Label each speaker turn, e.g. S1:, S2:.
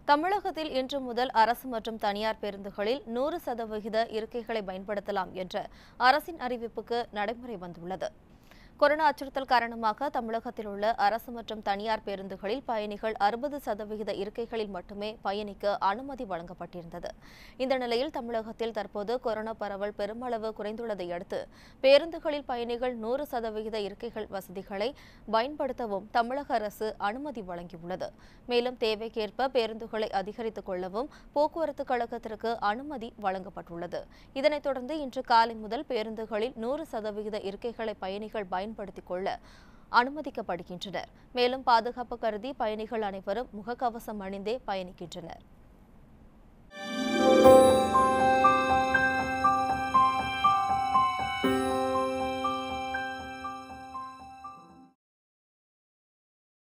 S1: தமிழகத்தில் இன்று முதல் அரசு மற்றும் தனியார் பேருந்துகளில் நூறு சதவிகித இருக்கைகளை பயன்படுத்தலாம் என்ற அரசின் அறிவிப்புக்கு நடைமுறை வந்துள்ளது கொரோனா அச்சுறுத்தல் காரணமாக தமிழகத்தில் உள்ள அரசு மற்றும் தனியார் பேருந்துகளில் பயணிகள் அறுபது சதவிகித இருக்கைகளில் மட்டுமே பயணிக்க அனுமதி வழங்கப்பட்டிருந்தது இந்த நிலையில் தமிழகத்தில் தற்போது கொரோனா பரவல் பெருமளவு குறைந்துள்ளதை அடுத்து பேருந்துகளில் பயணிகள் நூறு சதவிகித இருக்கைகள் வசதிகளை பயன்படுத்தவும் தமிழக அரசு அனுமதி வழங்கியுள்ளது மேலும் தேவைக்கேற்ப பேருந்துகளை அதிகரித்துக் கொள்ளவும் போக்குவரத்து கழகத்திற்கு அனுமதி வழங்கப்பட்டுள்ளது இதனைத் தொடர்ந்து இன்று காலை முதல் பேருந்துகளில் நூறு சதவிகித இருக்கைகளை பயணிகள் பயன்படுத்திக் கொள்ள அனுமதிக்கப்படுகின்றனர் மேலும் பாதுகாப்பு கருதி பயணிகள் அனைவரும் முகக்கவசம் அணிந்தே பயணிக்கின்றனர்